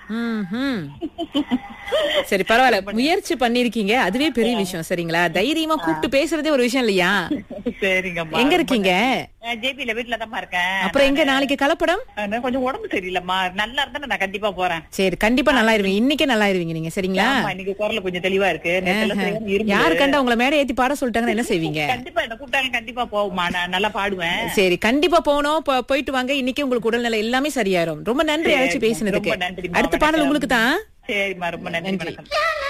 ம்ஹும். சரி பரவாயில்ல முயற்சி பண்ணிருக்கீங்க அதுவே பெரிய விஷயம் சரிங்களா தைரியமா கூப்பிட்டு பேசுறதே ஒரு விஷயம் இல்லையா சரிங்கம்மா எங்க இருக்கீங்க ஜேபில வீட்டுல தான் இருக்கேன் அப்புறம் எங்க நாளைக்கு கலப்படம் ஆனா, கொஞ்சம் உடம்பு சரியில்லைம்மா நல்லா இருந்தா நான் கண்டிப்பா போறேன் சரி கண்டிப்பா நல்லா இருவீங்க இன்னைக்கே நல்லா இருவீங்க நீங்க சரிங்களா ஆமா, இன்னைக்கு குரல் கொஞ்சம் தெளிவா இருக்கு நேத்துல சரியான இருமல். யாரு கண்டா உங்களை மேடை ஏத்தி பாட சொல்லிட்டாங்கன்னா என்ன செய்வீங்க கண்டிப்பா என்ன கூப்பிட்டாங்க கண்டிப்பா போகுமா நான் நல்லா பாடுவேன் சரி கண்டிப்பா போகணும் போ- போயிட்டு வாங்க இன்னைக்கு உங்களுக்கு உடல்நிலை எல்லாமே சரியாயிரும் ரொம்ப நன்றி அழைச்சு பேசினதுக்கு ரொம்ப நன்றிம்மா, அடுத்த பாடல் வணக்கம். உங்களுக்கு தான் சரிம்மா ரொம்ப நன்றி வணக்கம்